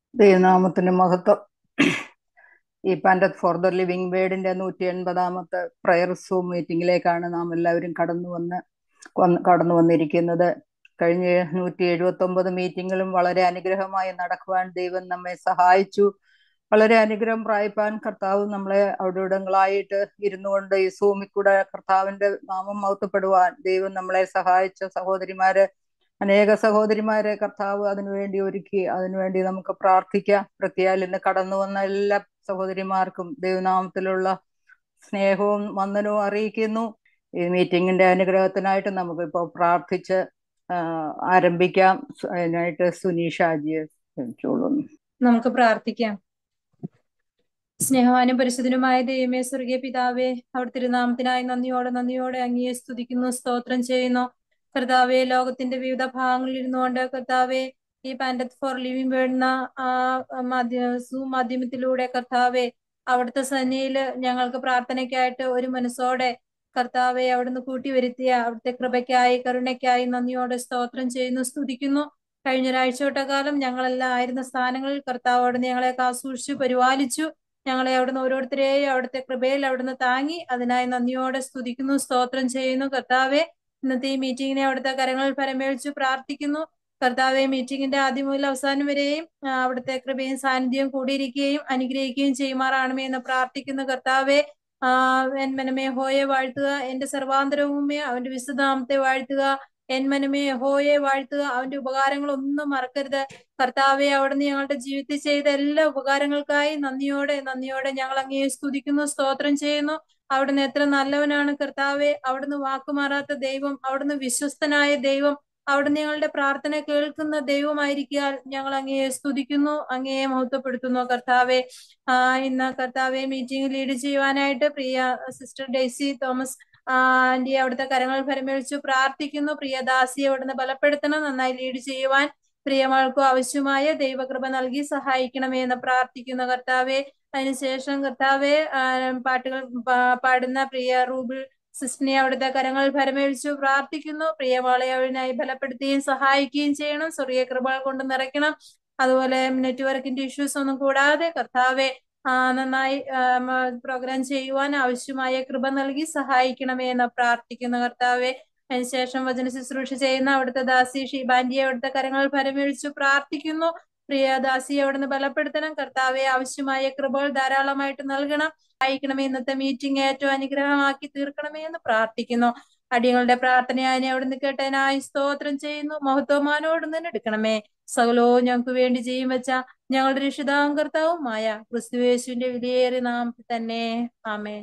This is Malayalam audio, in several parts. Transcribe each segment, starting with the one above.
ദൈവനാമത്തിന് മഹത്വം ഈ പാൻഡത് ഫോർ ദ ലിവിങ് വേർഡിന്റെ നൂറ്റി എൺപതാമത്തെ പ്രയർ സൂം മീറ്റിംഗിലേക്കാണ് നാം എല്ലാവരും കടന്നു വന്ന് വന്ന് കടന്നു വന്നിരിക്കുന്നത് കഴിഞ്ഞ നൂറ്റി എഴുപത്തി ഒമ്പത് മീറ്റിങ്ങുകളും വളരെ അനുഗ്രഹമായി നടക്കുവാൻ ദൈവം നമ്മെ സഹായിച്ചു വളരെ അനുഗ്രഹം പ്രായിപ്പാൻ കർത്താവ് നമ്മളെ അവിടെ ഇടങ്ങളായിട്ട് ഇരുന്നു കൊണ്ട് ഈ സൂമിൽ കൂടെ കർത്താവിന്റെ നാമം മൗത്തപ്പെടുവാൻ ദൈവം നമ്മളെ സഹായിച്ച സഹോദരിമാരെ അനേക സഹോദരിമാരെ കർത്താവ് അതിനുവേണ്ടി ഒരുക്കി അതിനുവേണ്ടി നമുക്ക് പ്രാർത്ഥിക്കാം പ്രത്യേകം ഇന്ന് കടന്നു വന്ന എല്ലാ സഹോദരിമാർക്കും ദൈവനാമത്തിലുള്ള സ്നേഹവും വന്ദനവും അറിയിക്കുന്നു ഈ മീറ്റിങ്ങിന്റെ അനുഗ്രഹത്തിനായിട്ട് നമുക്ക് ഇപ്പോൾ പ്രാർത്ഥിച്ച് ആരംഭിക്കാം അതിനായിട്ട് സുനീഷാജിയെ ക്ഷണിച്ചോളുന്നു നമുക്ക് പ്രാർത്ഥിക്കാം സ്നേഹവാനും പരിശുദ്ധനുമായ ദൈവമേ സ്വർഗീയ പിതാവേ അവിടെ തിരുനാമത്തിനായി നന്ദിയോടെ നന്ദിയോടെ അങ്ങയെ സ്തുതിക്കുന്നു സ്തോത്രം ചെയ്യുന്നു കർത്താവെ ലോകത്തിന്റെ വിവിധ ഭാഗങ്ങളിൽ ഇരുന്നുകൊണ്ട് കർത്താവെ ഈ പാൻഡത്ത് ഫോർ ലിവിംഗ് വേണ്ടുന്ന ആ മാധ്യമ സൂം മാധ്യമത്തിലൂടെ കർത്താവെ അവിടുത്തെ സന്നിയില് ഞങ്ങൾക്ക് പ്രാർത്ഥനയ്ക്കായിട്ട് ഒരു മനസ്സോടെ കർത്താവെ അവിടുന്ന് കൂട്ടി വരുത്തിയ അവിടുത്തെ കൃപയ്ക്കായി കരുണയ്ക്കായി നന്ദിയോടെ സ്തോത്രം ചെയ്യുന്നു സ്തുതിക്കുന്നു കഴിഞ്ഞ ഒരാഴ്ചവട്ട കാലം ഞങ്ങളെല്ലാം ആയിരുന്ന സ്ഥാനങ്ങളിൽ കർത്താവ് അവിടുന്ന് ഞങ്ങളെ കാസൂക്ഷിച്ചു പരിപാലിച്ചു ഞങ്ങളെ അവിടുന്ന് ഓരോരുത്തരെയും അവിടുത്തെ കൃപയിൽ അവിടുന്ന് താങ്ങി അതിനായി നന്ദിയോടെ സ്തുതിക്കുന്നു സ്തോത്രം ചെയ്യുന്നു കർത്താവെ ഇന്നത്തെ ഈ മീറ്റിങ്ങിനെ അവിടുത്തെ കരങ്ങളിൽ പരമേൽച്ചു പ്രാർത്ഥിക്കുന്നു കർത്താവെ മീറ്റിംഗിന്റെ ആദ്യം മുതൽ അവസാനം വരെയും അവിടുത്തെ കൃപയും സാന്നിധ്യവും കൂടിയിരിക്കുകയും അനുഗ്രഹിക്കുകയും ചെയ്യുമാറാണമേ എന്ന് പ്രാർത്ഥിക്കുന്നു കർത്താവെ ആ എൻ മനമേ ഹോയെ വാഴ്ത്തുക എന്റെ സർവാന്തരവുമേ അവന്റെ വിശുദ്ധാമത്തെ വാഴ്ത്തുക എൻ മനമേ ഹോയെ വാഴ്ത്തുക അവന്റെ ഉപകാരങ്ങളൊന്നും മറക്കരുത് കർത്താവെ അവിടുന്ന് ഞങ്ങളുടെ ജീവിതത്തിൽ ചെയ്ത എല്ലാ ഉപകാരങ്ങൾക്കായി നന്ദിയോടെ നന്ദിയോടെ ഞങ്ങൾ അങ്ങയെ സ്തുതിക്കുന്നു സ്തോത്രം ചെയ്യുന്നു അവിടുന്ന് എത്ര നല്ലവനാണ് കർത്താവെ അവിടുന്ന് വാക്കുമാറാത്ത ദൈവം അവിടുന്ന് വിശ്വസ്തനായ ദൈവം അവിടുന്ന് ഞങ്ങളുടെ പ്രാർത്ഥന കേൾക്കുന്ന ദൈവമായിരിക്കാൻ ഞങ്ങൾ അങ്ങയെ സ്തുതിക്കുന്നു അങ്ങയെ മഹത്വപ്പെടുത്തുന്നു കർത്താവെ ആ ഇന്ന് കർത്താവെ മീറ്റിംഗ് ലീഡ് ചെയ്യുവാനായിട്ട് പ്രിയ സിസ്റ്റർ ഡെയ്സി തോമസ് ആന്റി അവിടുത്തെ കരങ്ങൾ പരമേൽച്ചു പ്രാർത്ഥിക്കുന്നു പ്രിയദാസിയെ അവിടുന്ന് ബലപ്പെടുത്തണം നന്നായി ലീഡ് ചെയ്യുവാൻ പ്രിയമകൾക്കും ആവശ്യമായ ദൈവകൃപ നൽകി സഹായിക്കണമേ എന്ന് പ്രാർത്ഥിക്കുന്നു കർത്താവെ അതിനുശേഷം കർത്താവെ പാട്ടുകൾ പാടുന്ന പ്രിയ റൂബിൾ സിസ്റ്റിനെ അവിടുത്തെ കരങ്ങൾ ഫലമേഴിച്ചു പ്രാർത്ഥിക്കുന്നു പ്രിയവാളെ അവനായി ബലപ്പെടുത്തുകയും സഹായിക്കുകയും ചെയ്യണം സ്വർഗീയ കൃപകൾ കൊണ്ട് നിറയ്ക്കണം അതുപോലെ നെറ്റ്വർക്കിന്റെ ഇഷ്യൂസ് ഒന്നും കൂടാതെ കർത്താവെ നന്നായി പ്രോഗ്രാം ചെയ്യുവാൻ ആവശ്യമായ കൃപ നൽകി സഹായിക്കണമേ എന്ന് പ്രാർത്ഥിക്കുന്നു കർത്താവെ അതിനുശേഷം വചന ശുശ്രൂഷ ചെയ്യുന്ന അവിടുത്തെ ദാസി ഷീബാന്റിയെ അവിടുത്തെ കരങ്ങൾ ഫലമേഴിച്ചു പ്രാർത്ഥിക്കുന്നു പ്രിയ ദാസിയെ അവിടുന്ന് ബലപ്പെടുത്തണം കർത്താവെ ആവശ്യമായ കൃപകൾ ധാരാളമായിട്ട് നൽകണം സഹായിക്കണമേ ഇന്നത്തെ മീറ്റിംഗ് ഏറ്റവും അനുഗ്രഹമാക്കി തീർക്കണമേ എന്ന് പ്രാർത്ഥിക്കുന്നു അടികളുടെ പ്രാർത്ഥനയായി അവിടുന്ന് കേട്ടതിനായി സ്തോത്രം ചെയ്യുന്നു മഹത്വമാനോട് തന്നെ എടുക്കണമേ സകലവും ഞങ്ങൾക്ക് വേണ്ടി ചെയ്യും വെച്ച ഞങ്ങളുടെ രക്ഷിതാവും കർത്താവുമായ ക്രിസ്തുവേശുവിന്റെ വിലയേറിയ നാമത്തിൽ തന്നെ ആമേ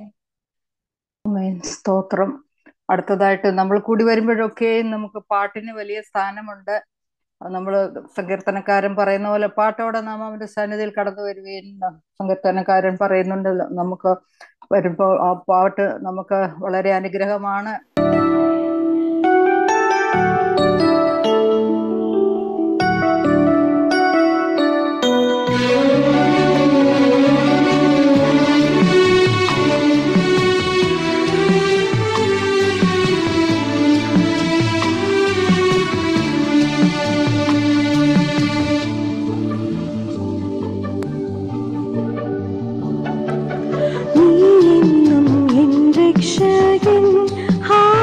സ്തോത്രം അടുത്തതായിട്ട് നമ്മൾ കൂടി വരുമ്പോഴൊക്കെ നമുക്ക് പാട്ടിന് വലിയ സ്ഥാനമുണ്ട് നമ്മൾ സങ്കീർത്തനക്കാരൻ പറയുന്ന പോലെ പാട്ടോടെ നാം അവന്റെ സന്നിധിയിൽ കടന്നു വരികയും സങ്കീർത്തനക്കാരൻ പറയുന്നുണ്ടല്ലോ നമുക്ക് വരുമ്പോൾ ആ പാട്ട് നമുക്ക് വളരെ അനുഗ്രഹമാണ് രക്ഷകൻ ഹാ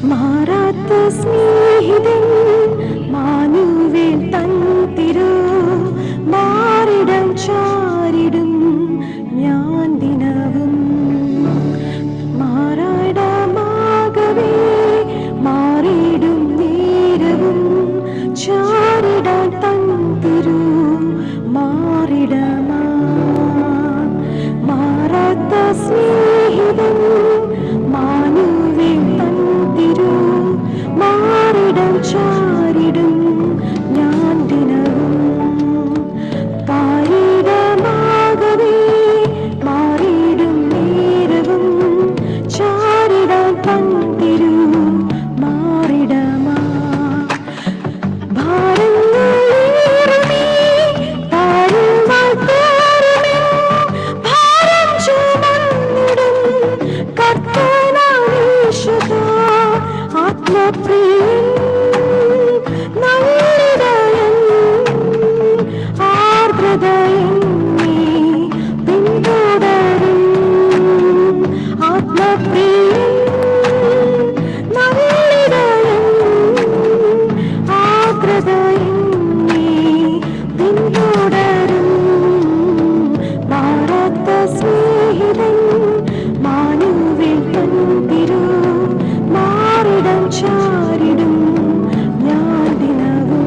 മാറാത്ത സ്നേഹിതൻ മാനുവേൽ തൻ തിരു മാറിടം ചാരിടും ഞാൻ ദിനവും മാറാടമാകവേ മാറിടും നേരവും ചാരിടാൻ തൻ തിരു മാറിടമാ മാറാത്ത സ്നേഹിതൻ മാനുവേൽ തൻ തിരു മാറിടം ചാരിടും ഞാൻ ദിനവും പാരിടമാകവേ മാറിടും നേരവും ചാരിടാൻ തൻ തിരു മാറിടമാ ഭാരങ്ങളേറുമേ താഴുവാൻ തോറുമേ ഭാരം ചുമന്നിടും കർത്തനാണീശുക ആത്മപ്രിയൻ നല്ലിടയൻ ആർദ്രതയൻ നീ പിന്തുടരും ആത്മപ്രിയൻ നല്ലിടയൻ ആർദ്രതയൻ നീ പിന്തുടരും മാറാത്ത സ്നേഹിതൻ മാനുവിൽ തൻ തിരു മാറിടം ചാരിടും ഞാൻ ദിനവും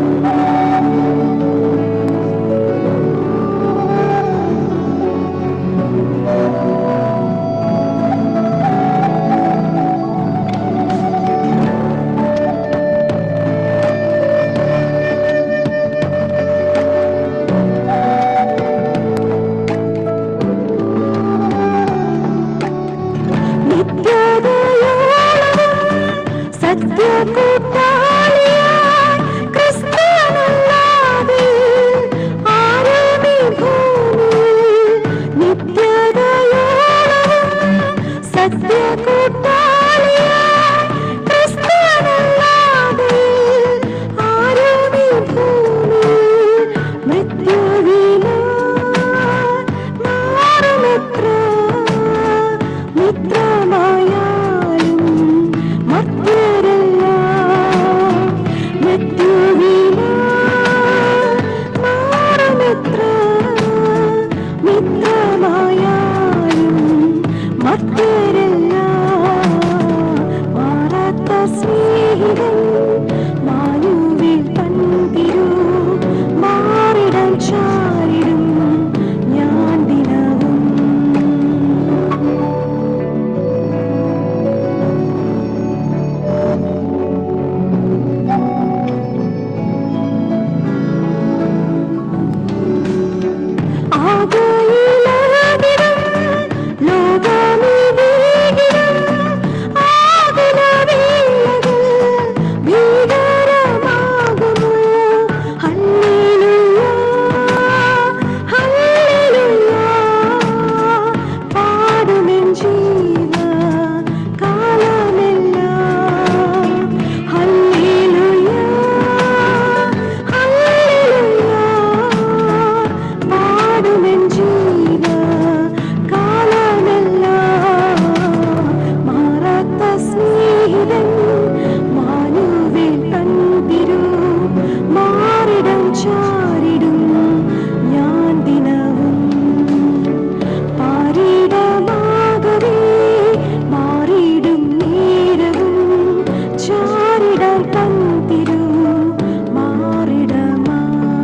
നിത്യതയോളം സത്യകൂട്ടാളിയായി ക്രിസ്തുവനല്ലാതെ ആരുമീ ഭൂമിയിൽ നിത്യതയോളം സത്യകൂട്ടാളിയായി ക്രിസ്തുവനല്ലാതെ ആരുമീ ഭൂമിയിൽ മൃത്യുവിനാൽ മാറുമെത്ര മിത്രമായാലും മർത്യരല്ല മൃത്യുവിനാൽ മാറുമെത്ര മിത്രമായാലും മർത്യരല്ല മാറാത്ത സ്നേഹിതൻ മാനുവിൽ തന്തിരു മാറിടം ചാരിടും ഞാൻ ദിനവും ആകയിലകിലും ലോകമിതികിലും ആകുലവേളകൾ ഭീകരമാകുന്നു. Hallelujah, hallelujah. പാടുമെൻ ജീവ കാലമെല്ലാം. Hallelujah, hallelujah. പാടുമെൻ ജീവ കാലമെല്ലാം. മാറാത്ത സ്നേഹിതൻ മാനുവിൽ തന്തിരു മാറിടം ചാരിടും ഞാൻ ദിനവും പാരിടമാകവേ മാറിടും നേരവും ചാരിടാൻ തന്തിരു മാറിടമാ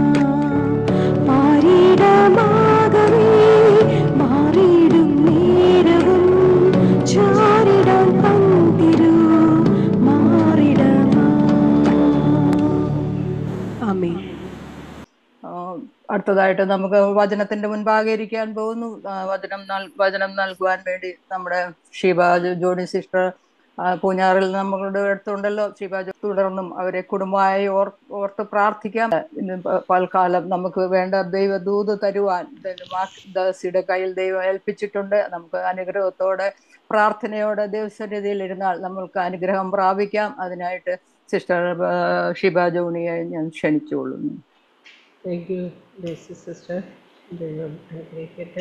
പാരിടമാകവേ മാറിടും നേരവും ചാരിടാൻ തന്തിരു മാറിടമാ ആമേൻ ആ, അടുത്തതായിട്ട് നമുക്ക് വചനത്തിന്റെ മുൻപാകെ ഇരിക്കാൻ പോകുന്നു ആ, വചനം നൽ- വചനം നൽകുവാൻ വേണ്ടി നമ്മുടെ ഷീബ ജോ- ജോണി സിസ്റ്റർ ആ, പൂഞ്ഞാറിൽ നമ്മളുടെ അടുത്തുണ്ടല്ലോ ഷീബ ജോ- തുടർന്നും അവരെ കുടുംബമായി ഓർ ഓർത്ത് പ്രാർത്ഥിക്കാം ഇന്ന് പ- പൽക്കാലം നമുക്ക് വേണ്ട ദൈവദൂത് തരുവാൻ ദാസിയുടെ കയ്യിൽ ദൈവം ഏൽപ്പിച്ചിട്ടുണ്ട് നമുക്ക് അനുഗ്രഹത്തോടെ പ്രാർത്ഥനയോടെ ദൈവസന്നിധിയിൽ ഇരുന്നാൽ നമ്മൾക്ക് അനുഗ്രഹം പ്രാപിക്കാം അതിനായിട്ട് സിസ്റ്റർ ആ, ഷിബ ജോണിയെ ഞാൻ ക്ഷണിച്ചുകൊള്ളുന്നു താങ്ക് യു ഡേസി സിസ്റ്റർ ദൈവം അനുഗ്രഹിക്കട്ടെ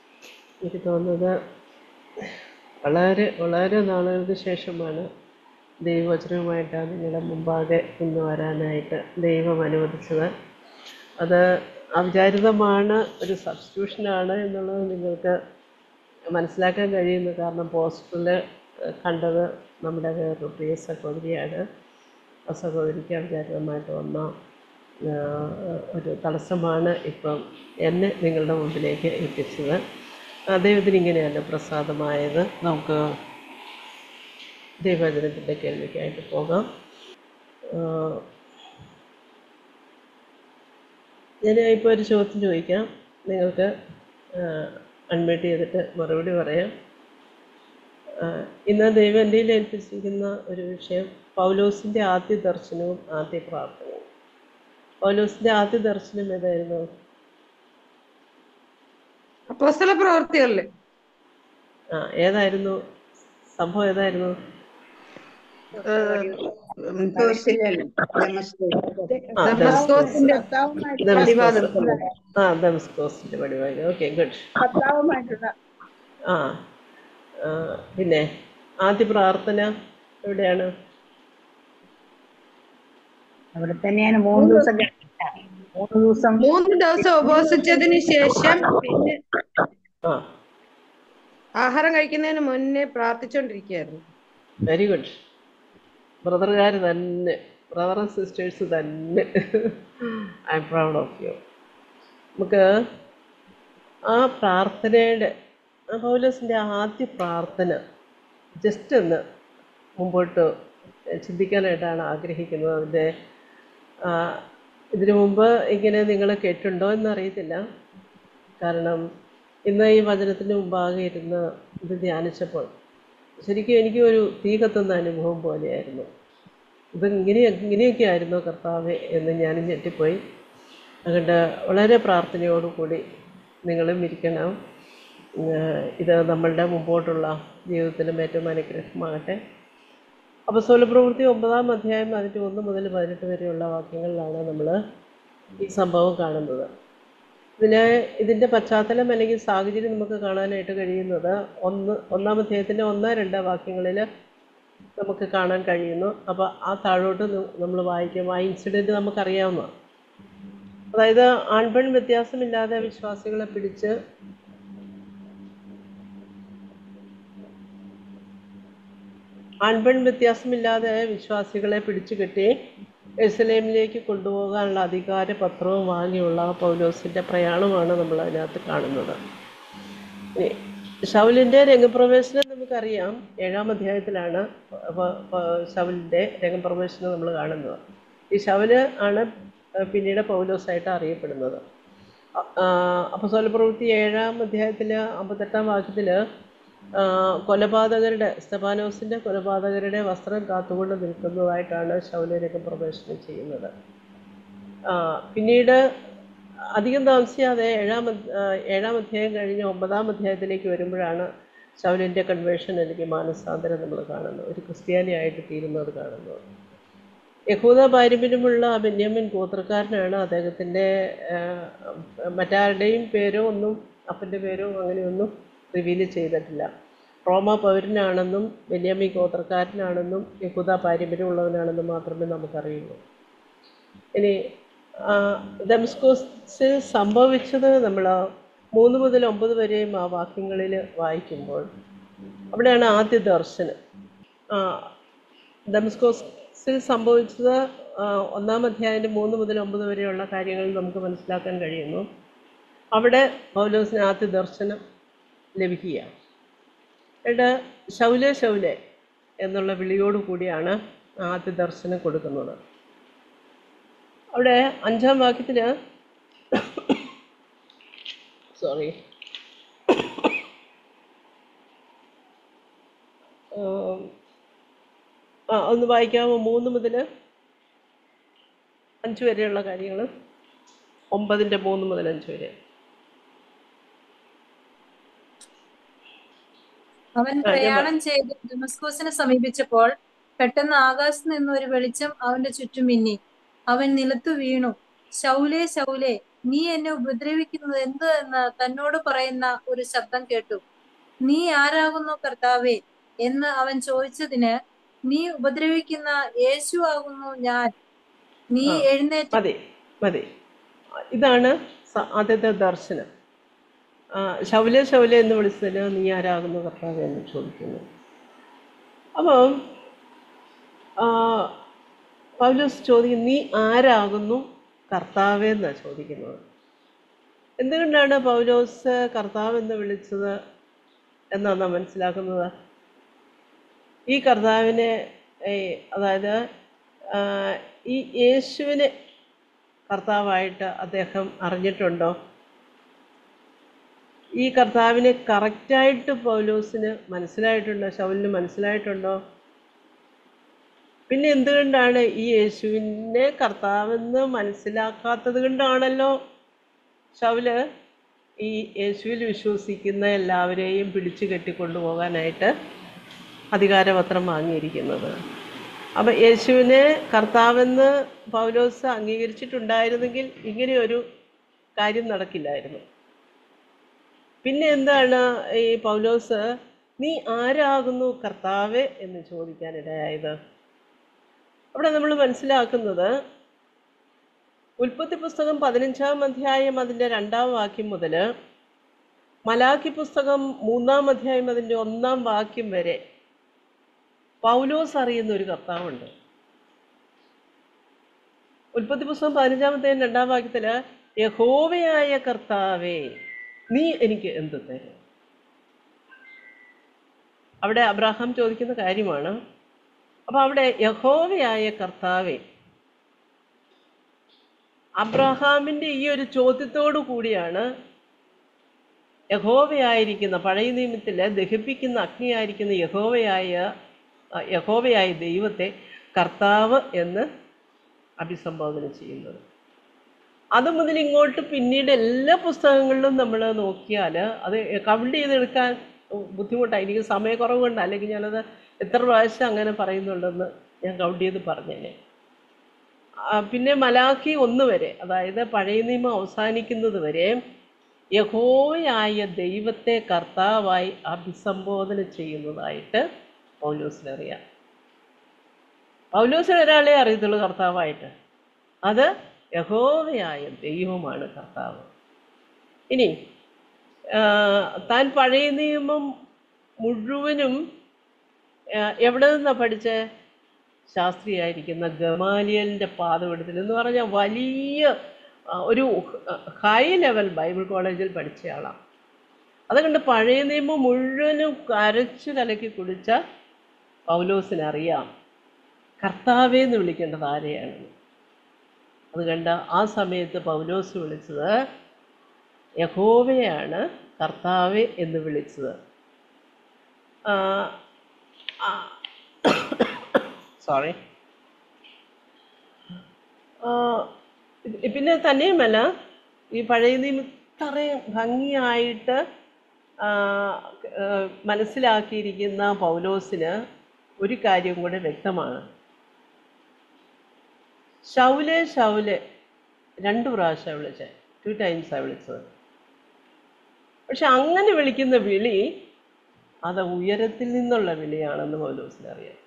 എനിക്ക് തോന്നുന്നത് വളരെ വളരെ നാളുകൾക്ക് ശേഷമാണ് ദൈവവചനവുമായിട്ടാണ് നിങ്ങളുടെ മുമ്പാകെ ഇന്ന് വരാനായിട്ട് ദൈവം അനുവദിച്ചത് അത് അവിചാരിതമാണ് ഒരു സബ്സ്റ്റിറ്റ്യൂഷനാണ് എന്നുള്ളത് നിങ്ങൾക്ക് മനസ്സിലാക്കാൻ കഴിയുന്നു കാരണം പോസ്റ്ററിൽ കണ്ടത് നമ്മുടെ വേറൊരു പ്രിയ സഹോദരിയാണ് ആ സഹോദരിക്ക് അവിചാരിതമായിട്ട് വന്ന ആ, ഒരു തടസ്സമാണ് ഇപ്പം എന്നെ നിങ്ങളുടെ മുമ്പിലേക്ക് എത്തിച്ചത് ആ, ദൈവത്തിന് ഇങ്ങനെയല്ല പ്രസാദമായത് നമുക്ക് ദൈവവചനത്തിൻ്റെ കേൾവിക്കായിട്ട് പോകാം ആ, ഞാൻ ഇപ്പോൾ ഒരു ചോദ്യം ചോദിക്കാം നിങ്ങൾക്ക് അൺമ്യൂട്ട് ചെയ്തിട്ട് മറുപടി പറയാം ആ, ഇന്ന് ദൈവം എൻ്റെ കയ്യിൽ ഏൽപ്പിച്ചിരിക്കുന്ന ഒരു വിഷയം പൗലോസിൻ്റെ ആദ്യ ദർശനവും ആദ്യ പ്രാർത്ഥനയും പൗലോസിൻ്റെ ആദ്യ ദർശനം ഏതായിരുന്നു അപ്പോസ്തല പ്രവർത്തികളില് ആ ഏതായിരുന്നു സംഭവം ഏതായിരുന്നു ആ ഡെമസ്കോസിന്റെ ഡെമസ്കോസ് ആ ഡെമസ്കോസിൻ്റെ പടിവായി ഓക്കെ ഗുഡ് ആ ആ, പിന്നെ ആദ്യ പ്രാർത്ഥന എവിടെയാണ് അവിടെ തന്നെയാണ് മൂന്ന് ദിവസം കഴിഞ്ഞിട്ടാ. മൂന്ന് ദിവസം മൂന്ന് ദിവസം ഉപവസിച്ചതിന് ശേഷം പിന്നെ ആ ആഹാരം കഴിക്കുന്നതിന് മുന്നേ പ്രാർത്ഥിച്ചുകൊണ്ടിരിക്കുകയായിരുന്നു വെരി ഗുഡ് ബ്രദറുകാർ തന്നെ ബ്രദർ ആൻഡ് സിസ്റ്റേഴ്സ് തന്നെ I am proud of you നമുക്ക് ആ പ്രാർത്ഥനയുടെ ആ പൗലോസിൻ്റെ ആദ്യ പ്രാർത്ഥന ജസ്റ്റ് ഒന്ന് മുമ്പോട്ട് ചിന്തിക്കാനായിട്ടാണ് ആഗ്രഹിക്കുന്നത് അതിൻ്റെ ആ, ഇതിനു മുമ്പ് ഇങ്ങനെ നിങ്ങൾ കേട്ടിട്ടുണ്ടോ എന്നറിയത്തില്ല കാരണം ഇന്ന് ഈ വചനത്തിന് മുമ്പാകെ ഇരുന്ന് ഇത് ധ്യാനിച്ചപ്പോൾ ശരിക്കും എനിക്ക് ഒരു തീ കത്തുന്ന അനുഭവം പോലെയായിരുന്നു ഇത് ഇങ്ങനെ ഇങ്ങനെയൊക്കെ ആയിരുന്നോ കർത്താവെ എന്ന് ഞാനും ഞെട്ടിപ്പോയി അതുകൊണ്ട് വളരെ പ്രാർത്ഥനയോടുകൂടി നിങ്ങളും ഇരിക്കണം ഏഹ് ഇത് നമ്മളുടെ മുമ്പോട്ടുള്ള ജീവിതത്തിലും ഏറ്റവും അനുഗ്രഹമാകട്ടെ അപസ്തോല പ്രവൃത്തി ഒമ്പതാം അധ്യായം അതിൻ്റെ ഒന്ന് മുതൽ പതിനെട്ട് വരെയുള്ള വാക്യങ്ങളിലാണ് നമ്മൾ ഈ സംഭവം കാണുന്നത് ഇതിന് ഇതിൻ്റെ പശ്ചാത്തലം അല്ലെങ്കിൽ സാഹചര്യം നമുക്ക് കാണാനായിട്ട് കഴിയുന്നത് ഒന്ന് ഒന്നാം അധ്യായത്തിൻ്റെ ഒന്ന് രണ്ട് വാക്യങ്ങളിൽ നമുക്ക് കാണാൻ കഴിയുന്നു അപ്പോൾ ആ താഴോട്ട് നമ്മൾ വായിക്കും ആ ഇൻസിഡൻറ്റ് നമുക്കറിയാവുന്നതാണ് അതായത് ആൺപെൺ വ്യത്യാസമില്ലാതെ വിശ്വാസികളെ പിടിച്ച് ആൺപെൺ വ്യത്യാസമില്ലാതെ വിശ്വാസികളെ പിടിച്ചു കെട്ടി എസ്ലേമിലേക്ക് കൊണ്ടുപോകാനുള്ള അധികാര പത്രവും വാങ്ങിയുള്ള പൗലോസിൻ്റെ പ്രയാണമാണ് നമ്മൾ അതിനകത്ത് കാണുന്നത് ഇനി ഷൗലിൻ്റെ രംഗപ്രവേശനം നമുക്കറിയാം ഏഴാം അധ്യായത്തിലാണ് പ- പ- ഷൗലിൻ്റെ രംഗപ്രവേശനം നമ്മൾ കാണുന്നത് ഈ ഷൗല് ആണ് പിന്നീട് പൗലോസായിട്ട് അറിയപ്പെടുന്നത് അപ്പോൾ സ്വലപ്രവൃത്തി ഏഴാം അധ്യായത്തിൽ അമ്പത്തെട്ടാം വാക്യത്തിൽ കൊലപാതകരുടെ സ്തപാനോസിൻ്റെ കൊലപാതകരുടെ വസ്ത്രം കാത്തുകൊണ്ട് നിൽക്കുന്നതായിട്ടാണ് ഷൗല രംഗപ്രവേശനം ചെയ്യുന്നത് ആ, പിന്നീട് അധികം താമസിയാതെ ഏഴാം അധ്യ- ആ, ഏഴാം അധ്യായം കഴിഞ്ഞ് ഒമ്പതാം അധ്യായത്തിലേക്ക് വരുമ്പോഴാണ് ശൗലിൻ്റെ കൺവേർഷൻ അല്ലെങ്കിൽ മാനസാന്തരം നമ്മൾ കാണുന്നത് ഒരു ക്രിസ്ത്യാനിയായിട്ട് തീരുന്നത് കാണുന്നത് യഹൂദ പാരമ്പര്യമുള്ള ബെന്യാമിൻ ഗോത്രക്കാരനാണ് അദ്ദേഹത്തിൻ്റെ മറ്റാരുടെയും പേരോ ഒന്നും അപ്പൻ്റെ പേരോ അങ്ങനെയൊന്നും റിവീൽ ചെയ്തിട്ടില്ല റോമ പൗരനാണെന്നും ബെന്യാമിൻ ഗോത്രക്കാരനാണെന്നും യഹൂദ പാരമ്പര്യമുള്ളവനാണെന്നും മാത്രമേ നമുക്കറിയുള്ളൂ ഇനി ആ, ഡെമസ്കോസിൽ സംഭവിച്ചത് നമ്മൾ മൂന്ന് മുതൽ ഒമ്പത് വരെയും ആ വാക്യങ്ങളിൽ വായിക്കുമ്പോൾ അവിടെയാണ് ആദ്യ ദർശനം ആ, ഡെമസ്കോസിൽ സംഭവിച്ചത് ആ, ഒന്നാം അധ്യായൻ്റെ മൂന്ന് മുതൽ ഒമ്പത് വരെയുള്ള കാര്യങ്ങൾ നമുക്ക് മനസ്സിലാക്കാൻ കഴിയുന്നു അവിടെ പൗലോസിന് ആദ്യ ദർശനം ലഭിക്കുകയാണ് എന്നിട്ട് ശൗലെ ശൗലെ എന്നുള്ള വിളിയോട് കൂടിയാണ് ആദ്യ ദർശനം കൊടുക്കുന്നത് അവിടെ അഞ്ചാം വാക്യത്തിൽ സോറി ആ ഒന്ന് വായിക്കാമോ മൂന്ന് മുതൽ അഞ്ച് വരെയുള്ള കാര്യങ്ങൾ ഒമ്പതിൻ്റെ മൂന്ന് മുതൽ അഞ്ച് വരെ അവൻ ആ, ഞാൻ പ്രയാണം ചെയ്ത് ഡെമസ്കോസിനെ സമീപിച്ചപ്പോൾ പെട്ടെന്ന് ആകാശത്ത് നിന്ന് ഒരു വെളിച്ചം അവന്റെ ചുറ്റും മിന്നി അവൻ നിലത്തു വീണു ശൗലേ ശൗലേ നീ എന്നെ ഉപദ്രവിക്കുന്നത് എന്ത് എന്ന് തന്നോട് പറയുന്ന ഒരു ശബ്ദം കേട്ടു നീ ആരാകുന്നു കർത്താവേ എന്ന് അവൻ ചോദിച്ചതിന് നീ ഉപദ്രവിക്കുന്ന യേശു ആകുന്നു ഞാൻ നീ ആ. എഴുന്നേറ്റ് മതി മതി ഇതാണ് സ- ആദ്യത്തെ ദർശനം ആ, ശൗലെ ശൗലെ എന്ന് വിളിച്ചതിന് നീ ആരാകുന്നു കർത്താവ് എന്ന് ചോദിക്കുന്നു അപ്പം ആ, പൗലോസ് ചോദിക്കും നീ ആരാകുന്നു കർത്താവേ എന്നാണ് ചോദിക്കുന്നത് എന്തുകൊണ്ടാണ് പൗലോസ് കർത്താവ് എന്ന് വിളിച്ചത് എന്നാണ് നാം മനസ്സിലാക്കുന്നത് ഈ കർത്താവിനെ ഏ, അതായത് ആ, ഈ യേശുവിനെ കർത്താവായിട്ട് അദ്ദേഹം അറിഞ്ഞിട്ടുണ്ടോ ഈ കർത്താവിനെ കറക്റ്റായിട്ട് പൗലോസിന് മനസ്സിലായിട്ടുണ്ടോ ശൗലിന് മനസ്സിലായിട്ടുണ്ടോ പിന്നെ എന്തുകൊണ്ടാണ് ഈ യേശുവിനെ കർത്താവെന്ന് മനസ്സിലാക്കാത്തത് കൊണ്ടാണല്ലോ ശൗല് ഈ യേശുവിൽ വിശ്വസിക്കുന്ന എല്ലാവരെയും പിടിച്ചു കെട്ടിക്കൊണ്ടുപോകാനായിട്ട് അധികാരപത്രം വാങ്ങിയിരിക്കുന്നത് അപ്പം യേശുവിനെ കർത്താവെന്ന് പൗലോസ് അംഗീകരിച്ചിട്ടുണ്ടായിരുന്നെങ്കിൽ ഇങ്ങനെയൊരു കാര്യം നടക്കില്ലായിരുന്നു പിന്നെ എന്താണ് ഈ പൗലോസ് നീ ആരാകുന്നു കർത്താവെ എന്ന് ചോദിക്കാനിടയായത് അവിടെ നമ്മൾ മനസ്സിലാക്കുന്നത് ഉൽപ്പത്തി പുസ്തകം പതിനഞ്ചാം അധ്യായം അതിൻ്റെ രണ്ടാം വാക്യം മുതൽ മലാക്കി പുസ്തകം മൂന്നാം അധ്യായം അതിൻ്റെ ഒന്നാം വാക്യം വരെ പൗലോസ് അറിയുന്ന ഒരു കർത്താവുണ്ട് ഉൽപ്പത്തി പുസ്തകം പതിനഞ്ചാമത്തെ രണ്ടാം വാക്യത്തിൽ യഹോവയായ കർത്താവേ നീ എനിക്ക് എന്ത് തരും അവിടെ അബ്രാഹാം ചോദിക്കുന്ന കാര്യമാണ് അപ്പൊ അവിടെ യഹോവയായ കർത്താവേ അബ്രഹാമിന്റെ ഈ ഒരു ചോദ്യത്തോടു കൂടിയാണ് യഹോവയായിരിക്കുന്ന പഴയ നിയമത്തില് ദഹിപ്പിക്കുന്ന അഗ്നിയായിരിക്കുന്ന യഹോവയായ ആ, യഹോവയായ ദൈവത്തെ കർത്താവ് എന്ന് അഭിസംബോധന ചെയ്യുന്നത് അത് മുതൽ ഇങ്ങോട്ട് പിന്നീട് എല്ലാ പുസ്തകങ്ങളിലും നമ്മൾ നോക്കിയാൽ അത് കൗണ്ട് ചെയ്തെടുക്കാൻ ബുദ്ധിമുട്ടാണ് എനിക്ക് സമയക്കുറവ് കൊണ്ട് അല്ലെങ്കിൽ ഞാനത് എത്ര പ്രാവശ്യം അങ്ങനെ പറയുന്നുണ്ടെന്ന് ഞാൻ കൗണ്ട് ചെയ്ത് പറഞ്ഞേനെ ആ, പിന്നെ മലാഖി ഒന്ന് വരെ അതായത് പഴയ നിയമം അവസാനിക്കുന്നത് വരെ യഹോയായ ദൈവത്തെ കർത്താവായി അഭിസംബോധന ചെയ്യുന്നതായിട്ട് പൗലോസിനറിയാം പൗലോസിന് ഒരാളെ അറിയത്തുള്ളൂ കർത്താവായിട്ട് അത് യഹോവയായ ദൈവമാണ് കർത്താവ് ഇനി ആ, താൻ പഴയ നിയമം മുഴുവനും ആ, എവിടെ നിന്നാണ് പഠിച്ചേ ശാസ്ത്രിയായിരിക്കുന്ന ഗമാലിയലിൻ്റെ പാതപെടുത്തൽ എന്ന് പറഞ്ഞാൽ വലിയ ആ, ഒരു ഹൈ ലെവൽ ബൈബിൾ കോളേജിൽ പഠിച്ചയാളാണ് അതുകൊണ്ട് പഴയ നിയമം മുഴുവനും കരച്ചു കലക്കി കുടിച്ച പൗലോസിനറിയാം കർത്താവേ എന്ന് വിളിക്കേണ്ടത് ആരെയാണെന്ന് അതുകൊണ്ട് ആ സമയത്ത് പൗലോസ് വിളിച്ചത് യഹോവയാണ് കർത്താവെ എന്ന് വിളിച്ചത് സോറി പിന്നെ തന്നെയുമല്ല ഈ പഴയ നിയമം ഇത്രയും ഭംഗിയായിട്ട് ആ, ആ, മനസ്സിലാക്കിയിരിക്കുന്ന പൗലോസിന് ഒരു കാര്യം കൂടെ വ്യക്തമാണ് ശൗലെ ശൗലെ രണ്ട് പ്രാവശ്യം വിളിച്ചത് ടു ടൈംസാണ് വിളിച്ചത് പക്ഷെ അങ്ങനെ വിളിക്കുന്ന വിളി അത് ഉയരത്തിൽ നിന്നുള്ള വിളിയാണെന്ന് പൗലോസിന് അറിയാം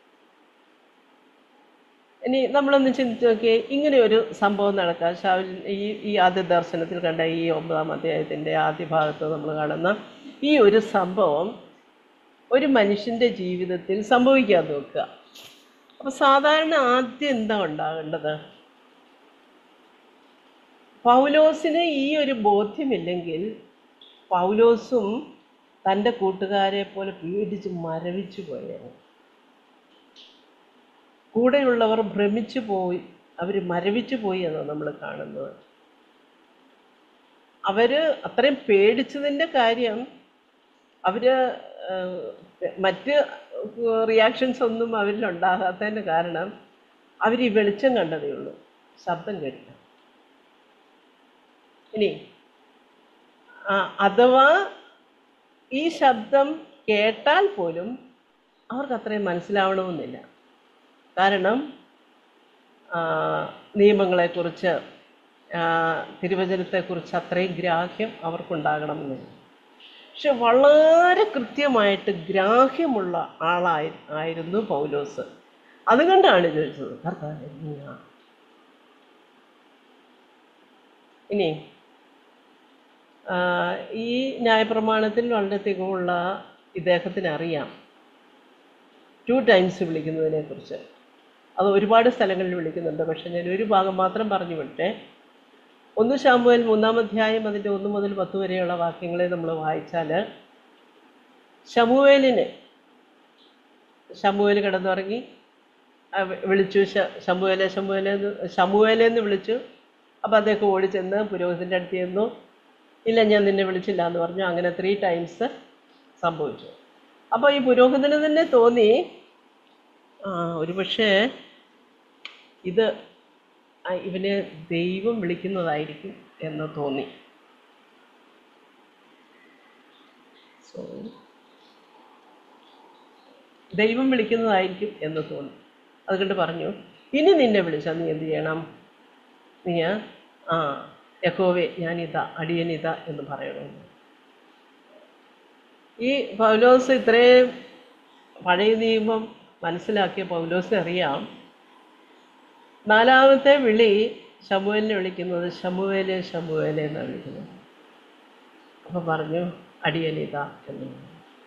ഇനി നമ്മളൊന്ന് ചിന്തിച്ച് നോക്കിയേ ഇങ്ങനെ ഒരു സംഭവം നടക്കാം ശൗൽ ഈ ഈ ആദ്യ ദർശനത്തിൽ കണ്ട ഈ ഒമ്പതാം അധ്യായത്തിൻ്റെ ആദ്യ ഭാഗത്ത് നമ്മൾ കാണുന്ന ഈ ഒരു സംഭവം ഒരു മനുഷ്യൻ്റെ ജീവിതത്തിൽ സംഭവിക്കാൻ നോക്കുക അപ്പോൾ സാധാരണ ആദ്യം എന്താ ഉണ്ടാകേണ്ടത് പൗലോസിന് ഈ ഒരു ബോധ്യമില്ലെങ്കിൽ പൗലോസും തൻ്റെ കൂട്ടുകാരെ പോലെ പേടിച്ച് മരവിച്ചു പോയത് കൂടെയുള്ളവർ ഭ്രമിച്ചു പോയി അവർ മരവിച്ചു പോയി എന്നാണ് നമ്മൾ കാണുന്നത് അവര് അത്രയും പേടിച്ചതിൻ്റെ കാര്യം അവര് ഏഹ്, മറ്റ് റിയാക്ഷൻസ് ഒന്നും അവരിൽ ഉണ്ടാകാത്തതിൻ്റെ കാരണം അവർ ഈ വെളിച്ചം കണ്ടതേ ഉള്ളൂ ശബ്ദം കേട്ടില്ല ഇനി ആ, അഥവാ ഈ ശബ്ദം കേട്ടാൽ പോലും അവർക്ക് അത്രയും മനസ്സിലാവണമെന്നില്ല കാരണം ആ, നിയമങ്ങളെക്കുറിച്ച് ആ, തിരുവചനത്തെക്കുറിച്ച് അത്രയും ഗ്രാഹ്യം അവർക്കുണ്ടാകണമെന്നില്ല പക്ഷെ വളരെ കൃത്യമായിട്ട് ഗ്രാഹ്യമുള്ള ആളായി ആയിരുന്നു പൗലോസ് അതുകൊണ്ടാണ് ചോദിച്ചത് കർത്താവേ നീയാ ഇനി ആ, ഈ ന്യായപ്രമാണത്തിൽ വളരെ തികവുള്ള ഇദ്ദേഹത്തിന് അറിയാം ടു ടൈംസ് വിളിക്കുന്നതിനെ കുറിച്ച് അത് ഒരുപാട് സ്ഥലങ്ങളിൽ വിളിക്കുന്നുണ്ട് പക്ഷെ ഞാൻ ഒരു ഭാഗം മാത്രം പറഞ്ഞു വിട്ടെ ഒന്ന് ശാമ്പുവൽ മൂന്നാം അധ്യായം അതിൻ്റെ ഒന്ന് മുതൽ പത്ത് വരെയുള്ള വാക്യങ്ങളെ നമ്മൾ വായിച്ചാൽ ശമുവേലിനെ ശമുവേൽ കിടന്നുറങ്ങി ആ വി- വിളിച്ചു ശ- ശമുവേലെ ശമുവേലെ എന്ന് ശമുവേലെ എന്ന് വിളിച്ചു അപ്പോൾ അദ്ദേഹം ഓടിച്ചെന്ന് പുരോഹിതൻ്റെ അടുത്ത് ചെന്നു ഇല്ല ഞാൻ നിന്നെ വിളിച്ചില്ല എന്ന് പറഞ്ഞു അങ്ങനെ ത്രീ ടൈംസ് സംഭവിച്ചു അപ്പോൾ ഈ പുരോഹിതന് തന്നെ തോന്നി ആ ഒരുപക്ഷേ ഇത് ആ ഇവനെ ദൈവം വിളിക്കുന്നതായിരിക്കും എന്ന് തോന്നി സോ ദൈവം വിളിക്കുന്നതായിരിക്കും എന്ന് തോന്നി അതുകൊണ്ട് പറഞ്ഞു ഇനി നിന്നെ വിളിച്ചാൽ നീ എന്ത് ചെയ്യണം നീ ആ യഹോവേ ഞാനിതാ അടിയനിതാ എന്ന് പറയണമെന്ന് ഈ പൗലോസ് ഇത്രയും പഴയ നിയമം മനസ്സിലാക്കിയ പൗലോസിന് അറിയാം നാലാമത്തെ വിളി ശമുവേലിനെ വിളിക്കുന്നത് ശമുവേലെ ശമുവേലെ എന്നാണ് വിളിക്കുന്നത് അപ്പം പറഞ്ഞു അടിയനിത എന്ന് പറഞ്ഞു.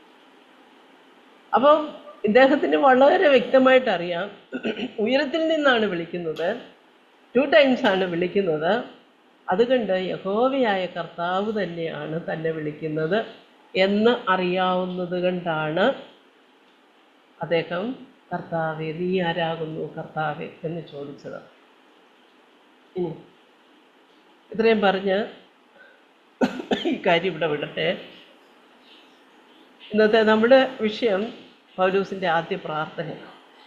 അപ്പം ഇദ്ദേഹത്തിന് വളരെ വ്യക്തമായിട്ട് അറിയാം ഉയരത്തിൽ നിന്നാണ് വിളിക്കുന്നത് ടു ടൈംസ് ആണ് വിളിക്കുന്നത് അതുകൊണ്ട് യഹോവയായ കർത്താവ് തന്നെയാണ് തന്നെ വിളിക്കുന്നത് എന്ന് അറിയാവുന്നത് കൊണ്ടാണ് അദ്ദേഹം കർത്താവെ നീ ആരാകുന്നു കർത്താവെ എന്ന് ചോദിച്ചത് ഇനി ഇത്രയും പറഞ്ഞ് ഈ കാര്യം ഇവിടെ വിടട്ടെ ഇന്നത്തെ നമ്മുടെ വിഷയം പൗലൂസിൻ്റെ ആദ്യ പ്രാർത്ഥനയാണ്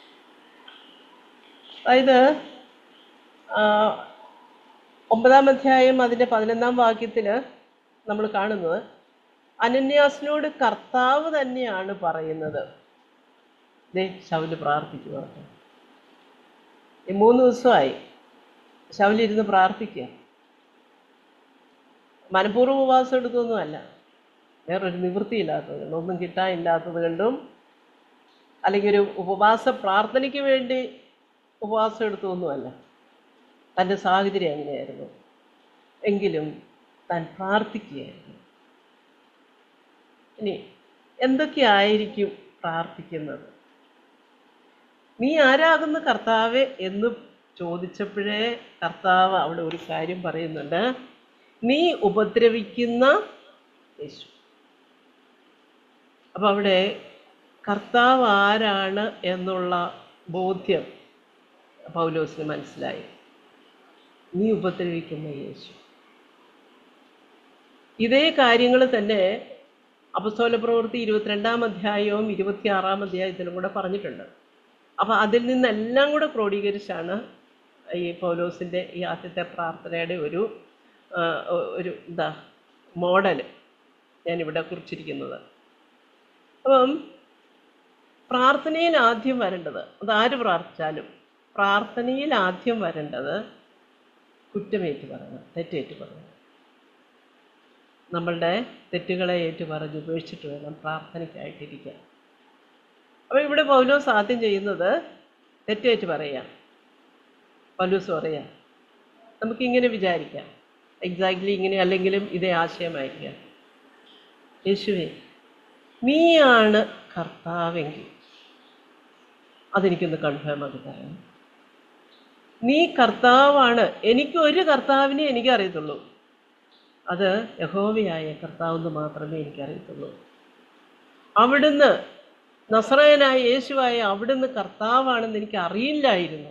അതായത് ആ, ഒമ്പതാം അധ്യായം അതിൻ്റെ പതിനൊന്നാം വാക്യത്തിൽ നമ്മൾ കാണുന്നത് അനന്യാസിനോട് കർത്താവ് തന്നെയാണ് പറയുന്നത് ദേ ശൗല് പ്രാർത്ഥിക്കുക ഈ മൂന്ന് ദിവസമായി ശൗലിരുന്ന് പ്രാർത്ഥിക്കുക മനഃപൂർവ്വ ഉപവാസം എടുത്തൊന്നുമല്ല വേറൊരു നിവൃത്തിയില്ലാത്തത് കൊണ്ടും ഒന്നും കിട്ടാനില്ലാത്തത് കൊണ്ടും അല്ലെങ്കിൽ ഒരു ഉപവാസ പ്രാർത്ഥനയ്ക്ക് വേണ്ടി ഉപവാസം എടുത്തൊന്നുമല്ല തൻ്റെ സാഹചര്യം അങ്ങനെയായിരുന്നു എങ്കിലും താൻ പ്രാർത്ഥിക്കുകയായിരുന്നു ഇനി എന്തൊക്കെയായിരിക്കും പ്രാർത്ഥിക്കുന്നത് നീ ആരാകുന്ന കർത്താവെ എന്ന് ചോദിച്ചപ്പോഴേ കർത്താവ് അവിടെ ഒരു കാര്യം പറയുന്നുണ്ട് നീ ഉപദ്രവിക്കുന്ന യേശു അപ്പം അവിടെ കർത്താവ് ആരാണ് എന്നുള്ള ബോധ്യം പൗലോസിന് മനസ്സിലായി നീ ഉപദ്രവിക്കുന്ന യേശു ഇതേ കാര്യങ്ങൾ തന്നെ അപസ്തോല പ്രവൃത്തി ഇരുപത്തിരണ്ടാം അധ്യായവും ഇരുപത്തിയാറാം അധ്യായത്തിലും കൂടെ പറഞ്ഞിട്ടുണ്ട് അപ്പോൾ അതിൽ നിന്നെല്ലാം കൂടെ ക്രോഡീകരിച്ചാണ് ഈ പൗലോസിൻ്റെ ഈ ആദ്യത്തെ പ്രാർത്ഥനയുടെ ഒരു ആ, ഒ- ഒരു എന്താ മോഡൽ ഞാനിവിടെ കുറിച്ചിരിക്കുന്നത് അപ്പം പ്രാർത്ഥനയിൽ ആദ്യം വരേണ്ടത് അത് ആര് പ്രാർത്ഥിച്ചാലും പ്രാർത്ഥനയിൽ ആദ്യം വരേണ്ടത് കുറ്റമേറ്റ് പറയണം തെറ്റേറ്റ് പറയണം നമ്മളുടെ തെറ്റുകളെ ഏറ്റു പറഞ്ഞ് ഉപേക്ഷിച്ചിട്ട് വേണം പ്രാർത്ഥനയ്ക്കായിട്ടിരിക്കാൻ അപ്പോൾ ഇവിടെ പൗലോസ് ആദ്യം ചെയ്യുന്നത് തെറ്റേറ്റ് പറയാം പൗലോസ് പറയാം നമുക്കിങ്ങനെ വിചാരിക്കാം എക്സാക്ട്ലി ഇങ്ങനെ അല്ലെങ്കിലും ഇതേ ആശയമായിരിക്കാം യേശുവേ നീയാണ് കർത്താവെങ്കിൽ അതെനിക്കൊന്ന് കൺഫേം ആക്കി തരണം നീ കർത്താവാണ് എനിക്ക് ഒരു കർത്താവിനെ എനിക്ക് അറിയത്തുള്ളൂ അത് യഹോവയായ കർത്താവെന്ന് മാത്രമേ എനിക്കറിയത്തുള്ളൂ അവിടുന്ന് നസ്രയനായ യേശുവായ അവിടുന്ന് കർത്താവാണെന്ന് എനിക്ക് അറിയില്ലായിരുന്നു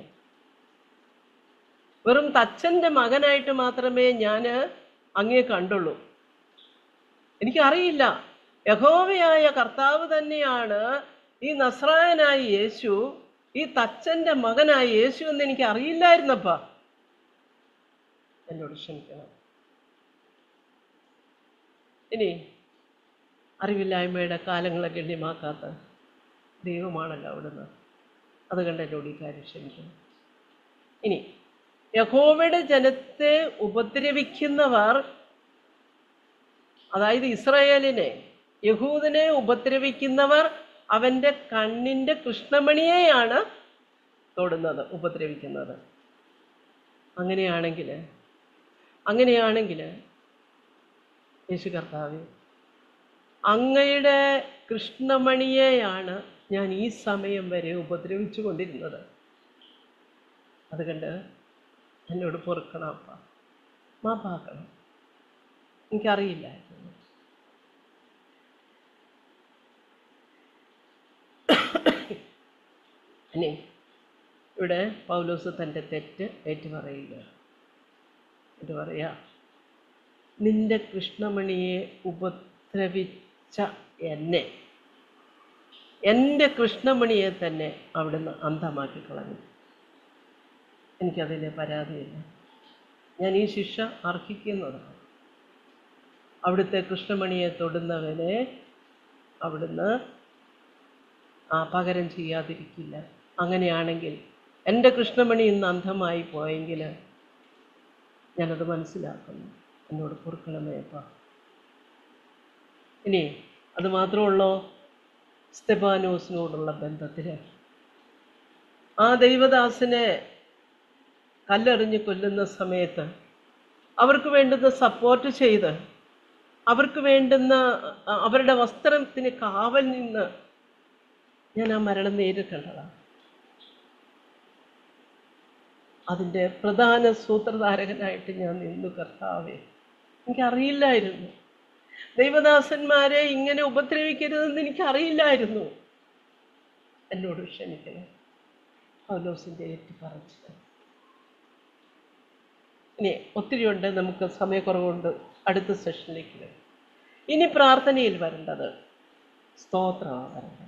വെറും തച്ചൻ്റെ മകനായിട്ട് മാത്രമേ ഞാൻ അങ്ങേ കണ്ടുള്ളൂ എനിക്കറിയില്ല യഹോവയായ കർത്താവ് തന്നെയാണ് ഈ നസ്രായനായ യേശു ഈ തച്ചൻ്റെ മകനായ യേശു എന്ന് എനിക്ക് അറിയില്ലായിരുന്നപ്പാ എന്നോട് ക്ഷമിക്കണം ഇനി അറിവില്ലായ്മയുടെ കാലങ്ങളെ ഗണ്യമാക്കാത്ത ദൈവമാണല്ലോ അവിടുന്ന് അതുകൊണ്ട് എന്നോട് ഈ കാര്യം ക്ഷമിക്കണം ഇനി യഹോവയുടെ ജനത്തെ ഉപദ്രവിക്കുന്നവർ അതായത് ഇസ്രായേലിനെ യഹൂദനെ ഉപദ്രവിക്കുന്നവർ അവൻ്റെ കണ്ണിൻ്റെ കൃഷ്ണമണിയെയാണ് തൊടുന്നത് ഉപദ്രവിക്കുന്നത് അങ്ങനെയാണെങ്കിൽ അങ്ങനെയാണെങ്കിൽ യേശു കർത്താവ് അങ്ങയുടെ കൃഷ്ണമണിയെയാണ് ഞാൻ ഈ സമയം വരെ ഉപദ്രവിച്ചു കൊണ്ടിരുന്നത് അതുകൊണ്ട് എന്നോട് പൊറുക്കണം അപ്പ മാപ്പാക്കണം എനിക്കറിയില്ലായിരുന്നു ഇനി ഇവിടെ പൗലോസ് തൻ്റെ തെറ്റ് ഏറ്റു പറയുക എന്നിട്ട് പറയാ നിന്റെ കൃഷ്ണമണിയെ ഉപദ്രവിച്ച എന്നെ എൻ്റെ കൃഷ്ണമണിയെ തന്നെ അവിടുന്ന് അന്ധമാക്കി കളഞ്ഞു എനിക്കതിൽ പരാതിയില്ല ഞാൻ ഈ ശിക്ഷ അർഹിക്കുന്നതാണ് അവിടുത്തെ കൃഷ്ണമണിയെ തൊടുന്നവനെ അവിടുന്ന് ആ പകരം ചെയ്യാതിരിക്കില്ല അങ്ങനെയാണെങ്കിൽ എൻ്റെ കൃഷ്ണമണി ഇന്ന് അന്ധമായി പോയെങ്കിൽ ഞാനത് മനസ്സിലാക്കുന്നു എന്നോട് പൊറുക്കണമേ അപ്പ ഇനി അത് മാത്രമുള്ളോ സ്തെബാനോസിനോടുള്ള ബന്ധത്തിൽ ആ ദൈവദാസനെ കല്ലെറിഞ്ഞ് കൊല്ലുന്ന സമയത്ത് അവർക്ക് വേണ്ടുന്ന സപ്പോർട്ട് ചെയ്ത് അവർക്ക് വേണ്ടുന്ന അ- അവരുടെ വസ്ത്രത്തിന് കാവൽ നിന്ന് ഞാൻ ആ മരണം നേരിട്ടതാണ് അതിൻ്റെ പ്രധാന സൂത്രധാരകനായിട്ട് ഞാൻ നിന്നു കർത്താവേ എനിക്കറിയില്ലായിരുന്നു ദൈവദാസന്മാരെ ഇങ്ങനെ ഉപദ്രവിക്കരുതെന്ന് എനിക്കറിയില്ലായിരുന്നു എന്നോട് ക്ഷമിക്കണം പൗലോസിൻ്റെ ഏറ്റു പറച്ചിൽ ഇനി ഒത്തിരി ഉണ്ട് നമുക്ക് സമയക്കുറവുണ്ട് അടുത്ത സെഷനിലേക്ക് വരും ഇനി പ്രാർത്ഥനയിൽ വരേണ്ടത് സ്തോത്രമാണ് വരേണ്ടത്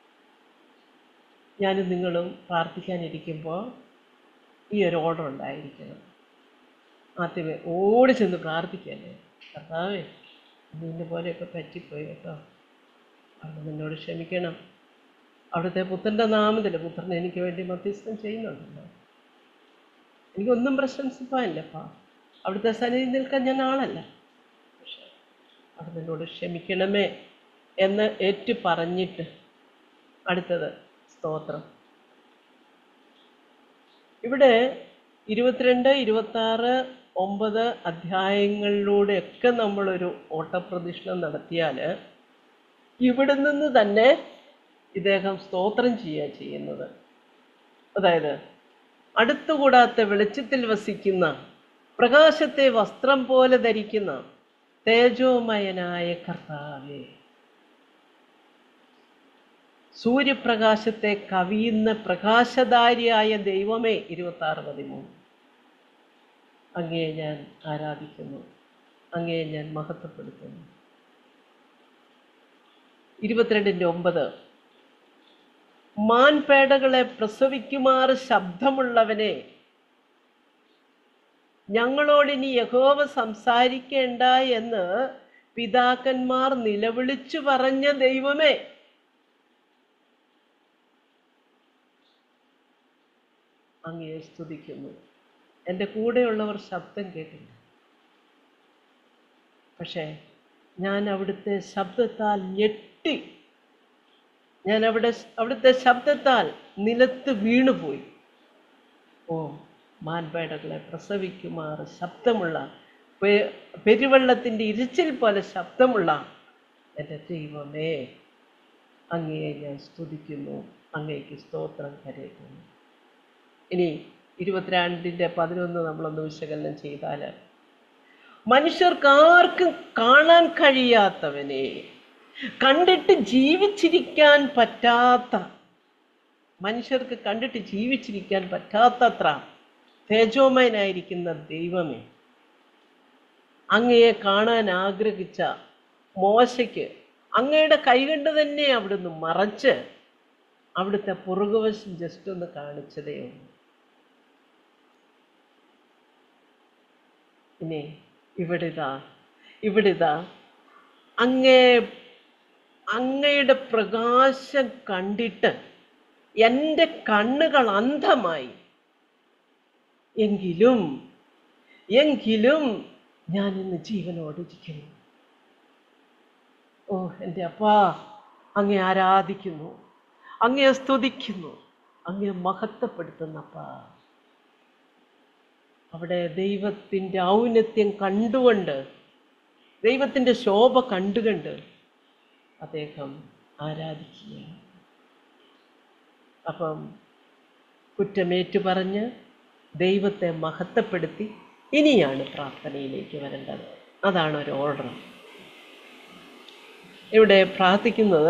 ഞാനും നിങ്ങളും പ്രാർത്ഥിക്കാനിരിക്കുമ്പോൾ ഈ ഒരു ഓർഡർ ഉണ്ടായിരിക്കണം ആദ്യമേ ഓടി ചെന്ന് പ്രാർത്ഥിക്കല്ലേ കർത്താവേ നിന്നെ പോലെയൊക്കെ പറ്റിപ്പോയി കേട്ടോ അവിടെ നിന്നോട് ക്ഷമിക്കണം അവിടുത്തെ പുത്രൻ്റെ നാമത്തിൽ പുത്രൻ എനിക്ക് വേണ്ടി മധ്യസ്ഥം ചെയ്യുന്നുണ്ടല്ലോ എനിക്കൊന്നും പ്രശംസിപ്പാനില്ലപ്പാ അവിടുത്തെ സന്നിധി നിൽക്കാൻ ഞാൻ ആളല്ല പക്ഷെ അവിടെ നിന്നോട് ക്ഷമിക്കണമേ എന്ന് ഏറ്റു പറഞ്ഞിട്ട് അടുത്തത് സ്തോത്രം ഇവിടെ ഇരുപത്തിരണ്ട് ഇരുപത്താറ് ഒമ്പത് അധ്യായങ്ങളിലൂടെയൊക്കെ നമ്മളൊരു ഓട്ടപ്രദക്ഷിണം നടത്തിയാൽ ഇവിടെ നിന്ന് തന്നെ ഇദ്ദേഹം സ്തോത്രം ചെയ്യുക ചെയ്യുന്നത് അതായത് അടുത്തുകൂടാത്ത വെളിച്ചത്തിൽ വസിക്കുന്ന പ്രകാശത്തെ വസ്ത്രം പോലെ ധരിക്കുന്ന തേജോമയനായ കർത്താവേ സൂര്യപ്രകാശത്തെ കവിയുന്ന പ്രകാശധാരിയായ ദൈവമേ ഇരുപത്തി ആറ് പതിമൂന്ന് അങ്ങയെ ഞാൻ ആരാധിക്കുന്നു അങ്ങയെ ഞാൻ മഹത്വപ്പെടുത്തുന്നു ഇരുപത്തിരണ്ടിൻ്റെ ഒമ്പത് മാൻപേടകളെ പ്രസവിക്കുമാറ് ശബ്ദമുള്ളവനെ ഞങ്ങളോടിനി യഹോവ സംസാരിക്കേണ്ട എന്ന് പിതാക്കന്മാർ നിലവിളിച്ചു പറഞ്ഞ ദൈവമേ അങ്ങയെ സ്തുതിക്കുന്നു എൻ്റെ കൂടെയുള്ളവർ ശബ്ദം കേട്ടില്ല പക്ഷേ ഞാൻ അവിടുത്തെ ശബ്ദത്താൽ ഞെട്ടി ഞാൻ അവിടെ അവിടുത്തെ ശബ്ദത്താൽ നിലത്ത് വീണുപോയി ഓ മാൻപേടകളെ പ്രസവിക്കുമാറ് ശബ്ദമുള്ള പെ- പെരുവെള്ളത്തിൻ്റെ ഇരിച്ചിൽ പോലെ ശബ്ദമുള്ള എൻ്റെ ദൈവമേ അങ്ങയെ ഞാൻ സ്തുതിക്കുന്നു അങ്ങേക്ക് സ്തോത്രം കരയുന്നു ഇനി ഇരുപത്തിരണ്ടിൻ്റെ പതിനൊന്ന് നമ്മളൊന്ന് വിശകലനം ചെയ്താൽ മനുഷ്യർക്കാർക്കും കാണാൻ കഴിയാത്തവനെ കണ്ടിട്ട് ജീവിച്ചിരിക്കാൻ പറ്റാത്ത മനുഷ്യർക്ക് കണ്ടിട്ട് ജീവിച്ചിരിക്കാൻ പറ്റാത്തത്ര തേജോമയനായിരിക്കുന്ന ദൈവമേ അങ്ങയെ കാണാൻ ആഗ്രഹിച്ച മോശയ്ക്ക് അങ്ങയുടെ കൈകണ്ട് തന്നെ അവിടുന്ന് മറച്ച് അവിടുത്തെ പുറകുവശം ജസ്റ്റ് ഒന്ന് കാണിച്ചതേ ഉള്ളൂ ഇനി ഇവിടിതാ ഇവിടിതാ അങ്ങേ അങ്ങയുടെ പ്രകാശം കണ്ടിട്ട് എൻ്റെ കണ്ണുകൾ അന്ധമായി എങ്കിലും എങ്കിലും ഞാൻ ഇന്ന് ജീവനോടിരിക്കുന്നു ഓ എൻ്റെ അപ്പാ അങ്ങേ ആരാധിക്കുന്നു അങ്ങയെ സ്തുതിക്കുന്നു അങ്ങ് മഹത്വപ്പെടുത്തുന്നപ്പാ അവിടെ ദൈവത്തിൻ്റെ ഔന്നത്യം കണ്ടുകൊണ്ട് ദൈവത്തിൻ്റെ ശോഭ കണ്ടുകൊണ്ട് അദ്ദേഹം ആരാധിക്കുകയാണ് അപ്പം കുറ്റമേറ്റു പറഞ്ഞ് ദൈവത്തെ മഹത്വപ്പെടുത്തി ഇനിയാണ് പ്രാർത്ഥനയിലേക്ക് വരേണ്ടത് അതാണ് ഒരു ഓർഡർ ഇവിടെ പ്രാർത്ഥിക്കുന്നത്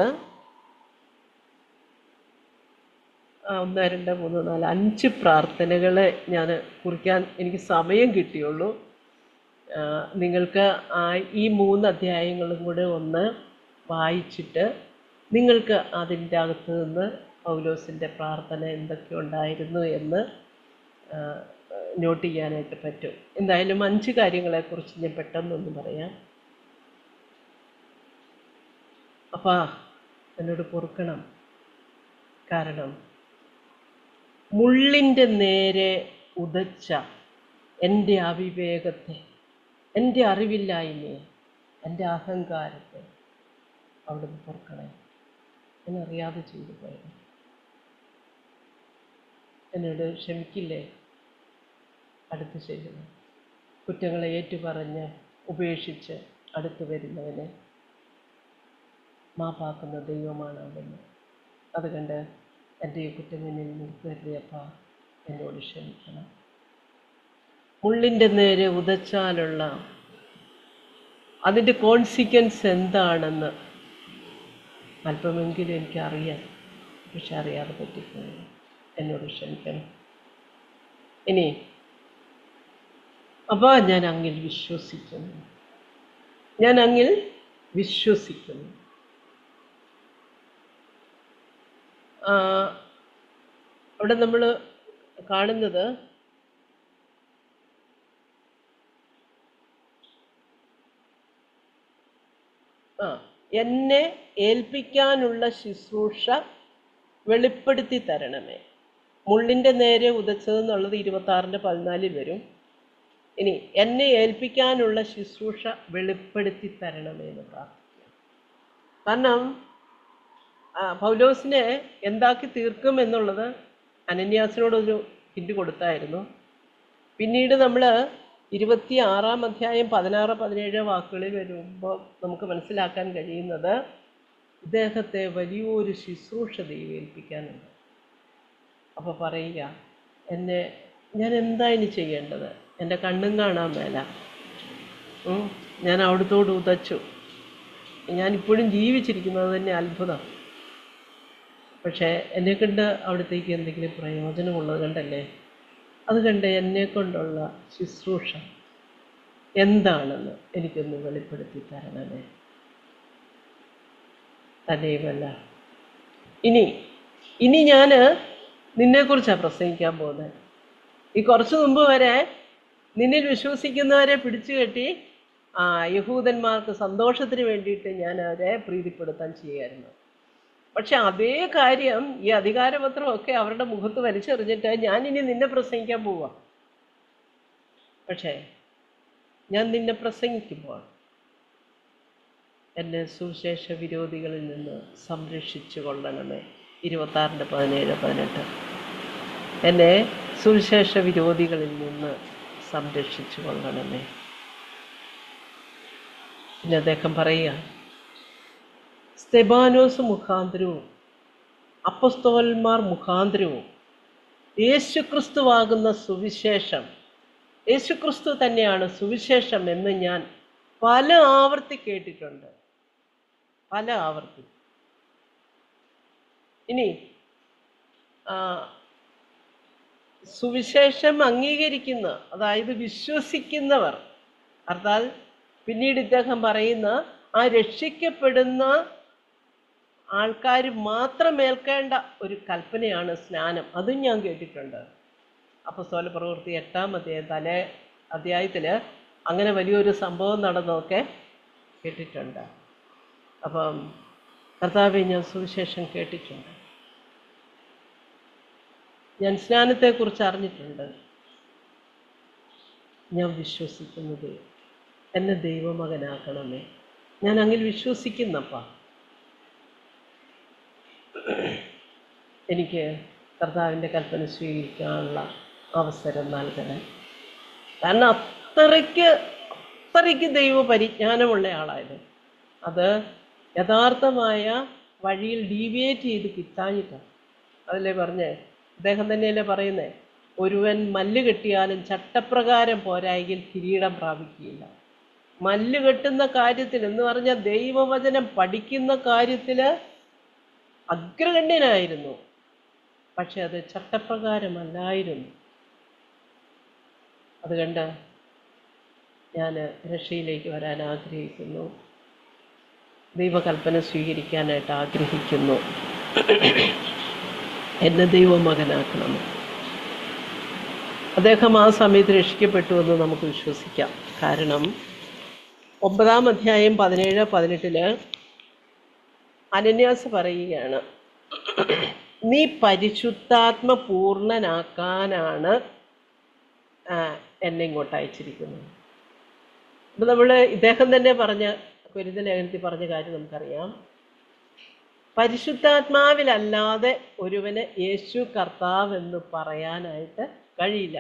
ആ, ഒന്ന് രണ്ട് മൂന്ന് നാല് അഞ്ച് പ്രാർത്ഥനകളെ ഞാൻ കുറിക്കാൻ എനിക്ക് സമയം കിട്ടിയുള്ളൂ ആ, നിങ്ങൾക്ക് ആ ഈ മൂന്ന് അധ്യായങ്ങളും കൂടെ ഒന്ന് വായിച്ചിട്ട് നിങ്ങൾക്ക് അതിൻ്റെ അകത്ത് നിന്ന് പൗലോസിൻ്റെ പ്രാർത്ഥന എന്തൊക്കെ ഉണ്ടായിരുന്നു എന്ന് ആ, നോട്ട് ചെയ്യാനായിട്ട് പറ്റും എന്തായാലും അഞ്ച് കാര്യങ്ങളെക്കുറിച്ച് ഞാൻ പെട്ടെന്നൊന്ന് പറയാം അപ്പാ എന്നോട് പൊറുക്കണം കാരണം മുള്ളിൻ്റെ നേരെ ഉദച്ച എൻ്റെ അവിവേകത്തെ എൻ്റെ അറിവില്ലായ്മയെ എൻ്റെ അഹങ്കാരത്തെ അവിടുന്ന് പൊറുക്കണേ എന്നറിയാതെ ചെയ്തു പോയത് എന്നോട് ക്ഷമിക്കില്ലേ അടുത്ത് ചെയ്യുന്നു കുറ്റങ്ങളെ ഏറ്റുപറഞ്ഞ് ഉപേക്ഷിച്ച് അടുത്ത് വരുന്നവനെ മാപ്പാക്കുന്ന ദൈവമാണ് അവിടുന്ന് അതുകൊണ്ട് എൻ്റെ ഈ കുറ്റം എന്നിൽ നിർത്തരുതയപ്പ എന്നോട് ക്ഷമിക്കണം മുള്ളിൻ്റെ നേരെ ഉദച്ചാലുള്ള അതിൻ്റെ കോൺസിക്വൻസ് എന്താണെന്ന് അല്പമെങ്കിലും എനിക്കറിയാം പക്ഷെ അറിയാതെ പറ്റിപ്പോയി എന്നോട് ക്ഷമിക്കണം ഇനി അപ്പോൾ ഞാൻ അങ്ങിൽ വിശ്വസിക്കുന്നു ഞാൻ അങ്ങിൽ വിശ്വസിക്കുന്നു ആ, അവിടെ നമ്മൾ കാണുന്നത് ആ എന്നെ ഏൽപ്പിക്കാനുള്ള ശുശ്രൂഷ വെളിപ്പെടുത്തി തരണമേ മുള്ളിൻ്റെ നേരെ ഉദച്ചതെന്നുള്ളത് ഇരുപത്താറിൻ്റെ പതിനാലിൽ വരും ഇനി എന്നെ ഏൽപ്പിക്കാനുള്ള ശുശ്രൂഷ വെളിപ്പെടുത്തി തരണമേ എന്ന് പ്രാർത്ഥിക്കാം കാരണം ആ, പൗലോസിനെ എന്താക്കി തീർക്കും എന്നുള്ളത് അനന്യാസിനോടൊരു ഹിന്റ് കൊടുത്തായിരുന്നു പിന്നീട് നമ്മൾ ഇരുപത്തി ആറാം അധ്യായം പതിനാറ് പതിനേഴ് വാക്കുകളിൽ വരുമ്പോൾ നമുക്ക് മനസ്സിലാക്കാൻ കഴിയുന്നത് ഇദ്ദേഹത്തെ വലിയൊരു ശുശ്രൂഷ ദൈവം ഏൽപ്പിക്കാനുണ്ട് അപ്പോൾ പറയുക എന്നെ ഞാൻ എന്താ ഇനി ചെയ്യേണ്ടത് എൻ്റെ കണ്ണും കാണാൻ മേല ഉം, ഞാൻ അവിടുത്തോട് ഉതച്ചു ഞാനിപ്പോഴും ജീവിച്ചിരിക്കുന്നത് തന്നെ അത്ഭുതം പക്ഷേ എന്നെ കൊണ്ട് അവിടത്തേക്ക് എന്തെങ്കിലും പ്രയോജനമുള്ളത് കണ്ടല്ലേ അത് കണ്ട് എന്നെ കൊണ്ടുള്ള ശുശ്രൂഷ എന്താണെന്ന് എനിക്കൊന്ന് വെളിപ്പെടുത്തി തരണമേ തന്നെയുമല്ല ഇനി ഇനി ഞാൻ നിന്നെക്കുറിച്ചാണ് പ്രസംഗിക്കാൻ പോകുന്നത് ഈ കുറച്ച് മുമ്പ് വരെ നിന്നിൽ വിശ്വസിക്കുന്നവരെ പിടിച്ചു കെട്ടി ആ യഹൂദന്മാർക്ക് സന്തോഷത്തിന് വേണ്ടിയിട്ട് ഞാൻ അവരെ പ്രീതിപ്പെടുത്താൻ ചെയ്യായിരുന്നു പക്ഷെ അതേ കാര്യം ഈ അധികാരപത്രമൊക്കെ അവരുടെ മുഖത്ത് വലിച്ചെറിഞ്ഞിട്ട് ഞാൻ ഇനി നിന്നെ പ്രസംഗിക്കാൻ പോവാ പക്ഷേ ഞാൻ നിന്നെ പ്രസംഗിക്കുമ്പോൾ എന്നെ സുവിശേഷ വിരോധികളിൽ നിന്ന് സംരക്ഷിച്ചു കൊള്ളണമേ ഇരുപത്താറിൻ്റെ പതിനേഴ് പതിനെട്ട് എന്നെ സുവിശേഷ വിരോധികളിൽ നിന്ന് സംരക്ഷിച്ചു കൊള്ളണമേ പിന്നെ അദ്ദേഹം പറയുക സ്തെബാനോസ് മുഖാന്തരവും അപ്പസ്തോലന്മാർ മുഖാന്തരവും യേശുക്രിസ്തുവാകുന്ന സുവിശേഷം യേശുക്രിസ്തു തന്നെയാണ് സുവിശേഷം എന്ന് ഞാൻ പല ആവർത്തി കേട്ടിട്ടുണ്ട് പല ആവർത്തി ഇനി ആ, സുവിശേഷം അംഗീകരിക്കുന്ന അതായത് വിശ്വസിക്കുന്നവർ അർത്ഥാൽ പിന്നീട് ഇദ്ദേഹം പറയുന്ന ആ രക്ഷിക്കപ്പെടുന്ന ആൾക്കാർ മാത്രം ഏൽക്കേണ്ട ഒരു കൽപ്പനയാണ് സ്നാനം അതും ഞാൻ കേട്ടിട്ടുണ്ട് അപ്പസ്തോല പ്രവൃത്തി എട്ടാം അധ്യായം തലേ അധ്യായത്തിൽ അങ്ങനെ വലിയൊരു സംഭവം നടന്നതൊക്കെ കേട്ടിട്ടുണ്ട് അപ്പം കർത്താവെ ഞാൻ സുവിശേഷം കേട്ടിട്ടുണ്ട് ഞാൻ സ്നാനത്തെക്കുറിച്ച് അറിഞ്ഞിട്ടുണ്ട് ഞാൻ വിശ്വസിക്കുന്നത് എന്നെ ദൈവമകനാക്കണമേ ഞാൻ അങ്ങിൽ വിശ്വസിക്കുന്നപ്പ എനിക്ക് കർത്താവിൻ്റെ കൽപ്പന സ്വീകരിക്കാനുള്ള അവസരം നൽകണേ കാരണം അത്രയ്ക്ക് അത്രയ്ക്ക് ദൈവ പരിജ്ഞാനമുള്ള ആളായത് അത് യഥാർത്ഥമായ വഴിയിൽ ഡീവിയേറ്റ് ചെയ്ത് കിട്ടാഞ്ഞിട്ടാണ് അതല്ലേ പറഞ്ഞേ അദ്ദേഹം തന്നെയല്ലേ പറയുന്നേ ഒരുവൻ മല്ല് കെട്ടിയാലും ചട്ടപ്രകാരം പോരായെങ്കിൽ കിരീടം പ്രാപിക്കുകയില്ല മല്ല് കെട്ടുന്ന കാര്യത്തിൽ എന്ന് പറഞ്ഞാൽ ദൈവവചനം പഠിക്കുന്ന കാര്യത്തിൽ അഗ്രഗണ്യനായിരുന്നു പക്ഷെ അത് ചട്ടപ്രകാരമല്ലായിരുന്നു അതുകൊണ്ട് ഞാൻ രക്ഷയിലേക്ക് വരാൻ ആഗ്രഹിക്കുന്നു ദൈവകൽപ്പന സ്വീകരിക്കാനായിട്ട് ആഗ്രഹിക്കുന്നു എന്നെ ദൈവമകനാക്കണം അദ്ദേഹം ആ സമയത്ത് രക്ഷിക്കപ്പെട്ടു എന്ന് നമുക്ക് വിശ്വസിക്കാം കാരണം ഒമ്പതാം അധ്യായം പതിനേഴ് പതിനെട്ടില് അനന്യാസ് പറയുകയാണ് നീ പരിശുദ്ധാത്മ പൂർണ്ണനാക്കാനാണ് ആ, എന്നെ ഇങ്ങോട്ട് അയച്ചിരിക്കുന്നത് അപ്പം നമ്മൾ ഇദ്ദേഹം തന്നെ പറഞ്ഞ കുരുന്ന ലേഖനത്തിൽ പറഞ്ഞ കാര്യം നമുക്കറിയാം പരിശുദ്ധാത്മാവിലല്ലാതെ ഒരുവന് യേശു കർത്താവ് എന്ന് പറയാനായിട്ട് കഴിയില്ല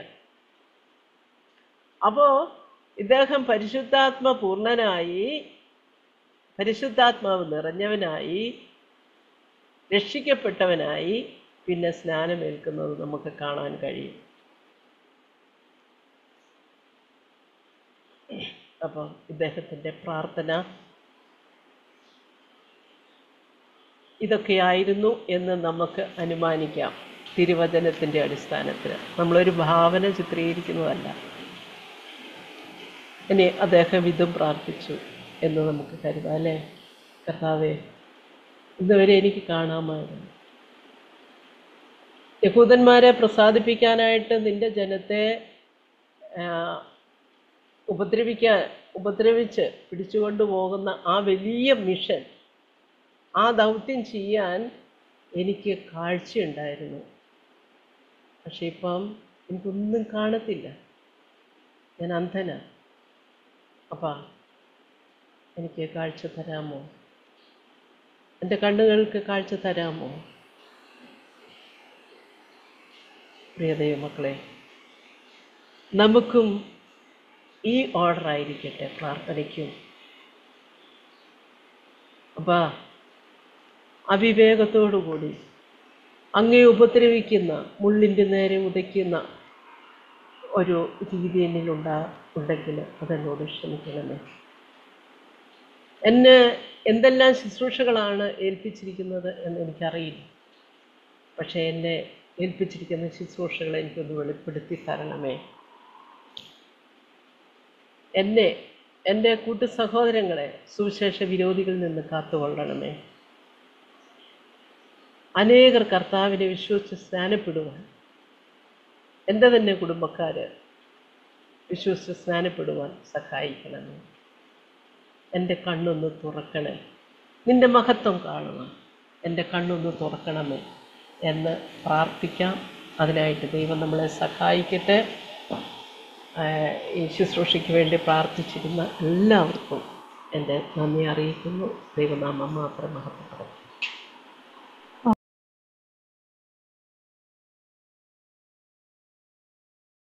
അപ്പോൾ ഇദ്ദേഹം പരിശുദ്ധാത്മ പൂർണ്ണനായി പരിശുദ്ധാത്മാവ് നിറഞ്ഞവനായി രക്ഷിക്കപ്പെട്ടവനായി പിന്നെ സ്നാനമേൽക്കുന്നത് നമുക്ക് കാണാൻ കഴിയും അപ്പം ഇദ്ദേഹത്തിൻ്റെ പ്രാർത്ഥന ഇതൊക്കെയായിരുന്നു എന്ന് നമുക്ക് അനുമാനിക്കാം തിരുവചനത്തിൻ്റെ അടിസ്ഥാനത്തിൽ നമ്മളൊരു ഭാവന ചിത്രീകരിക്കുന്നതല്ല ഇനി അദ്ദേഹം ഇതും പ്രാർത്ഥിച്ചു എന്ന് നമുക്ക് കരുതാം അല്ലേ കർത്താവേ ഇതുവരെ എനിക്ക് കാണാമായിരുന്നു യഹൂദന്മാരെ പ്രസാദിപ്പിക്കാനായിട്ട് നിന്റെ ജനത്തെ ആ, ഉപദ്രവിക്കാൻ ഉപദ്രവിച്ച് പിടിച്ചുകൊണ്ട് പോകുന്ന ആ വലിയ മിഷൻ ആ ദൗത്യം ചെയ്യാൻ എനിക്ക് കാഴ്ചയുണ്ടായിരുന്നു പക്ഷെ ഇപ്പം എനിക്കൊന്നും കാണത്തില്ല ഞാൻ അന്ധനാ അപ്പാ എനിക്ക് കാഴ്ച തരാമോ എൻ്റെ കണ്ണുകൾക്ക് കാഴ്ച തരാമോ പ്രിയ ദൈവമക്കളെ നമുക്കും ഈ ഓർഡർ ആയിരിക്കട്ടെ പ്രാർത്ഥനയ്ക്കും അപ്പാ അവിവേകത്തോടുകൂടി അങ്ങേ ഉപദ്രവിക്കുന്ന മുള്ളിൻ്റെ നേരെ ഉദയ്ക്കുന്ന ഒരു രീതി എന്നിലുണ്ടാ ഉണ്ടെങ്കിൽ അതെന്നോട് ക്ഷമിക്കണമേ എന്നെ എന്തെല്ലാം ശുശ്രൂഷകളാണ് ഏൽപ്പിച്ചിരിക്കുന്നത് എന്ന് എനിക്കറിയില്ല പക്ഷേ എന്നെ ഏൽപ്പിച്ചിരിക്കുന്ന ശുശ്രൂഷകളെ എനിക്കൊന്ന് വെളിപ്പെടുത്തി തരണമേ എന്നെ എൻ്റെ കൂട്ടു സഹോദരങ്ങളെ സുവിശേഷ വിരോധികളിൽ നിന്ന് കാത്തുകൊള്ളണമേ അനേകർ കർത്താവിനെ വിശ്വസിച്ച് സ്നാനപ്പെടുവാൻ എൻ്റെ തന്നെ കുടുംബക്കാർ വിശ്വസിച്ച് സ്നാനപ്പെടുവാൻ സഹായിക്കണമേ എൻ്റെ കണ്ണൊന്ന് തുറക്കണേ നിന്റെ മഹത്വം കാണുവാൻ എൻ്റെ കണ്ണൊന്ന് തുറക്കണമേ എന്ന് പ്രാർത്ഥിക്കാം അതിനായിട്ട് ദൈവം നമ്മളെ സഹായിക്കട്ടെ ആഹ് ഈ ശുശ്രൂഷയ്ക്ക് വേണ്ടി പ്രാർത്ഥിച്ചിരുന്ന എല്ലാവർക്കും എൻ്റെ നന്ദി അറിയിക്കുന്നു ദൈവനാമം മാത്രം മഹത്വപ്പെടും